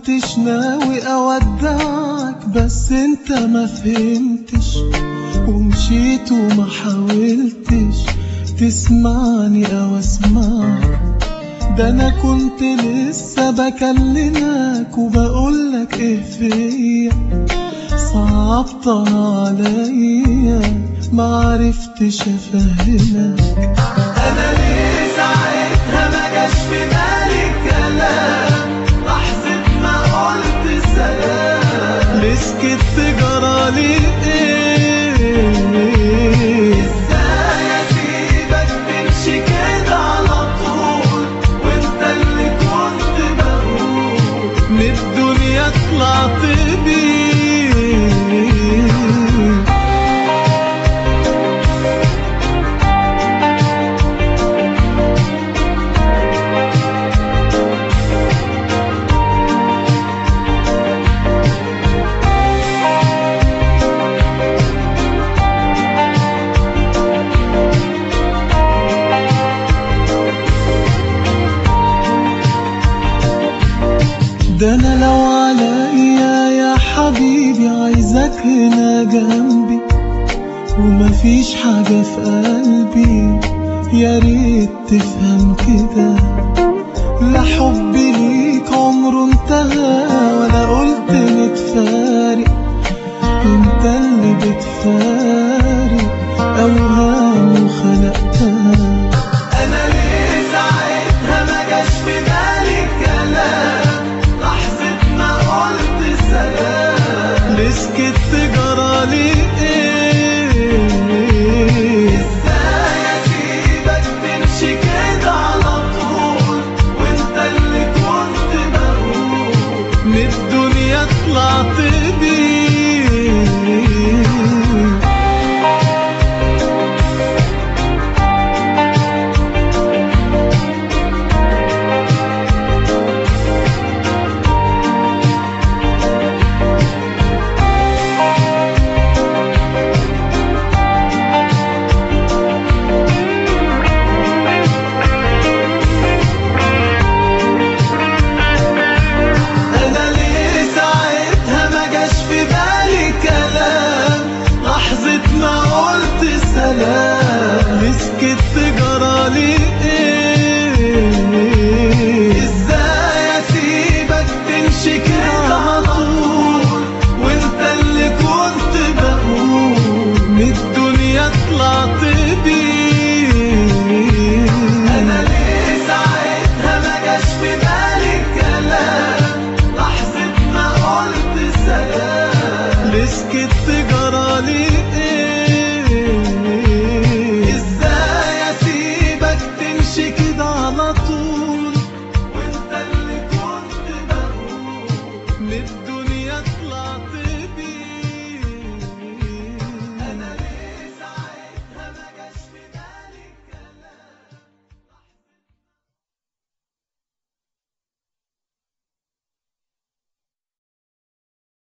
كنتش ناوي اودعك بس انت ما فهمتش ومشيت وما حاولتش تسمعني او اسمعك ده انا كنت لسه بكلمك وبقولك ايه فيا صعبتها عليا معرفتش افهمك انا ليه ساعتها ما جاش في بالي كلام لحظة ما قلت سلام ليه سكت جرالي ايه ازاي اسيبك تمشي كده على طول وانت اللي كنت بقول من الدنيا طلعت بيه ده انا لو عليا يا حبيبي عايزك هنا جنبي ومفيش حاجة في قلبي يا ريت تفهم كده لا حبي ليك عمره انتهى ولا قلت نتفارق انت اللي بتفارق اوهام وخلقتها انا ليه ساعتها ما جاش في بالي كلام لحظة ما قلت سلام ليه سكت جرالي ايه ازاي اسيبك تمشي كده على طول وانت اللي كنت بقول من الدنيا طلعت بيه